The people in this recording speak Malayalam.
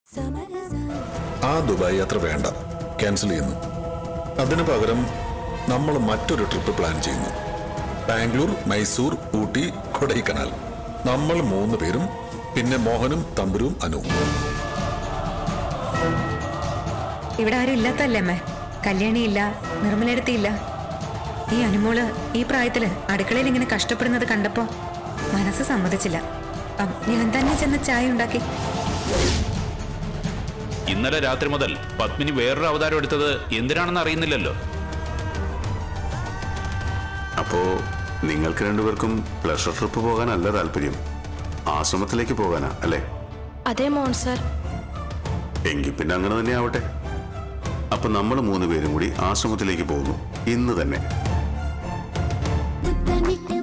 ആ ദുബായ് യാത്ര വേണ്ട ക്യാൻസൽ ചെയ്യുന്നു അതിനു പകരം നമ്മൾ മറ്റൊരു ട്രിപ്പ് പ്ലാൻ ചെയ്യുന്നു ബാംഗ്ലൂർ മൈസൂർ ഊട്ടി കൊടൈക്കനാൽ നമ്മൾ മൂന്ന് പേരും പിന്നെ മോഹനും തമ്പുരും അനുവും ഇവിടെ ആരും ഇല്ലാത്തല്ലേ അമ്മേ കല്യാണിയില്ല നിർമ്മലെടുത്തിയില്ല ഈ അനുമോള് ഈ പ്രായത്തില് അടുക്കളയിൽ ഇങ്ങനെ കഷ്ടപ്പെടുന്നത് കണ്ടപ്പോ മനസ്സ് സമ്മതിച്ചില്ല അം, ഞാൻ തന്നെ ചെന്ന് ചായ ഉണ്ടാക്കി ഇന്നലെ രാത്രി മുതൽ പത്മിനി വേറൊരു അവതാരം എടുത്തത് എന്തിനാണെന്ന് അറിയുന്നില്ലല്ലോ അപ്പോ നിങ്ങൾക്ക് രണ്ടുപേർക്കും പ്ലഷർ ട്രിപ്പ് പോകാനല്ല താല്പര്യം ആശ്രമത്തിലേക്ക് പോകാനാ അല്ലേ അതെ മോൻ സർ എങ്കിൽ പിന്നെ അങ്ങനെ തന്നെ ആവട്ടെ അപ്പൊ നമ്മൾ മൂന്ന് പേരും കൂടി ആശ്രമത്തിലേക്ക് പോകുന്നു ഇന്ന് തന്നെ മുത്തമിട്ട്